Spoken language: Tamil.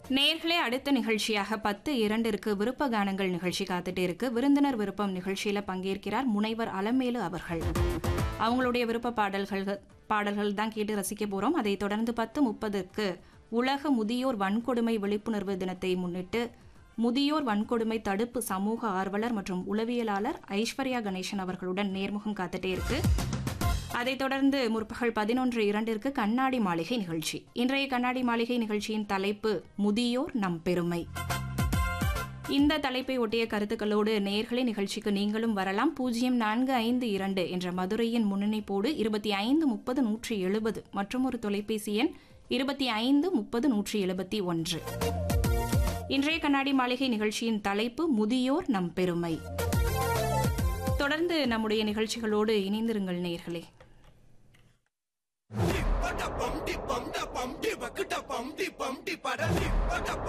நேர்களே அடுத்த நிகழ்ச்சியாக பத்து இரண்டிற்கு விருப்ப கானங்கள் நிகழ்ச்சி காத்துட்டு இருக்கு விருந்தினர் விருப்பம் நிகழ்ச்சியில பங்கேற்கிறார் முனைவர் அலமேலு அவர்கள் அவங்களுடைய விருப்ப பாடல்கள் பாடல்கள் தான் கேட்டு ரசிக்க போறோம் அதைத் தொடர்ந்து பத்து முப்பதுக்கு உலக முதியோர் வன்கொடுமை விழிப்புணர்வு தினத்தை முன்னிட்டு முதியோர் வன்கொடுமை தடுப்பு சமூக ஆர்வலர் மற்றும் உளவியலாளர் ஐஸ்வர்யா கணேசன் அவர்களுடன் நேர்முகம் காத்துட்டே இருக்கு அதைத் தொடர்ந்து முற்பகல் பதினொன்று இரண்டிற்கு கண்ணாடி மாளிகை நிகழ்ச்சி இன்றைய கண்ணாடி மாளிகை நிகழ்ச்சியின் தலைப்பு முதியோர் நம் பெருமை இந்த தலைப்பை ஒட்டிய கருத்துக்களோடு நேர்களை நிகழ்ச்சிக்கு நீங்களும் வரலாம் பூஜ்ஜியம் நான்கு ஐந்து இரண்டு என்ற மதுரையின் முன்னணிப்போடு இருபத்தி ஐந்து முப்பது நூற்றி எழுபது மற்றும் ஒரு தொலைபேசி எண் இருபத்தி ஐந்து முப்பது நூற்றி எழுபத்தி ஒன்று இன்றைய கண்ணாடி மாளிகை நிகழ்ச்சியின் தலைப்பு முதியோர் நம் பெருமை தொடர்ந்து நம்முடைய நிகழ்ச்சிகளோடு இணைந்திருங்கள் நேர்களே பட பம்டி பம்ட பம்டி வக்குட பம்டி பம்டி பட பட